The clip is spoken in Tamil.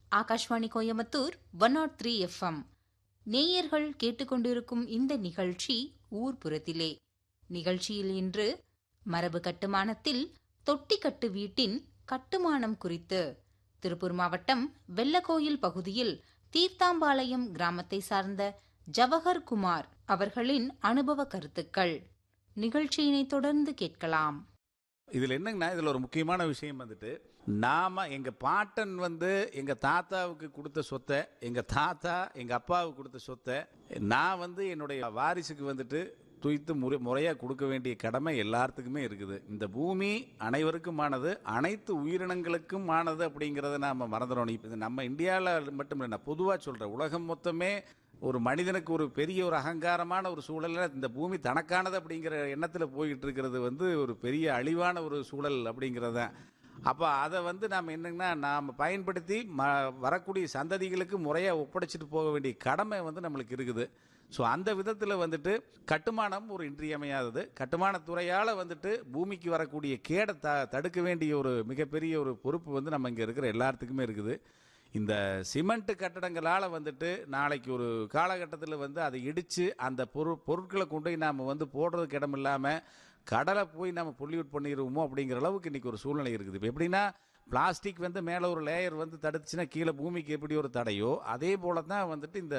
Akashvani Coimbatore one nought three FM நேயர்கள் கேட்டுக்கொண்டிருக்கும் இந்த நிகழ்ச்சி ஊர்புறத்திலே நிகழ்ச்சியில் இன்று மரபு கட்டுமானத்தில் தொட்டிக்கட்டு வீட்டின் கட்டுமானம் குறித்து திருப்பூர் மாவட்டம் வெள்ளக்கோயில் பகுதியில் தீர்த்தாம்பாளையம் கிராமத்தை சார்ந்த ஜவஹர் குமார் அவர்களின் அனுபவ கருத்துக்கள் நிகழ்ச்சியினை தொடர்ந்து கேட்கலாம் இதில் என்னங்கன்னா இதில் ஒரு முக்கியமான விஷயம் வந்துட்டு நாம எங்க பாட்டன் வந்து எங்க தாத்தாவுக்கு கொடுத்த சொத்தை எங்க தாத்தா எங்க அப்பாவுக்கு கொடுத்த சொத்தை நான் வந்து என்னுடைய வாரிசுக்கு வந்துட்டு துய்த்து முறை முறையாக கொடுக்க வேண்டிய கடமை எல்லாத்துக்குமே இருக்குது இந்த பூமி அனைவருக்குமானது அனைத்து உயிரினங்களுக்கும் ஆனது அப்படிங்கிறத நாம் மறந்துடணும் இப்போ இது நம்ம இந்தியாவில் மட்டும் இல்லை நான் பொதுவாக சொல்கிறேன் உலகம் மொத்தமே ஒரு மனிதனுக்கு ஒரு பெரிய ஒரு அகங்காரமான ஒரு சூழலில் இந்த பூமி தனக்கானது அப்படிங்கிற எண்ணத்தில் போயிட்டு இருக்கிறது வந்து ஒரு பெரிய அழிவான ஒரு சூழல் அப்படிங்கிறது அப்போ அதை வந்து நாம் என்னங்கன்னா நாம் பயன்படுத்தி ம வரக்கூடிய சந்ததிகளுக்கு முறையாக ஒப்படைச்சிட்டு போக வேண்டிய கடமை வந்து நம்மளுக்கு இருக்குது ஸோ அந்த விதத்தில் வந்துட்டு கட்டுமானம் ஒரு இன்றியமையாதது கட்டுமானத்துறையால் வந்துட்டு பூமிக்கு வரக்கூடிய கேடை த தடுக்க வேண்டிய ஒரு மிகப்பெரிய ஒரு பொறுப்பு வந்து நம்ம இங்கே இருக்கிற எல்லாத்துக்குமே இருக்குது இந்த சிமெண்ட் கட்டடங்களால் வந்துட்டு நாளைக்கு ஒரு காலகட்டத்தில் வந்து அதை இடித்து அந்த பொருள் பொருட்களை கொண்டு போய் நாம் வந்து போடுறதுக்கு இடம் இல்லாமல் கடலை போய் நம்ம பொல்யூட் பண்ணிடுவோமோ அப்படிங்கிற அளவுக்கு இன்றைக்கி ஒரு சூழ்நிலை இருக்குது இப்போ எப்படின்னா பிளாஸ்டிக் வந்து மேலே ஒரு லேயர் வந்து தடுத்துச்சுன்னா கீழே பூமிக்கு எப்படி ஒரு தடையோ அதே போல தான் வந்துட்டு இந்த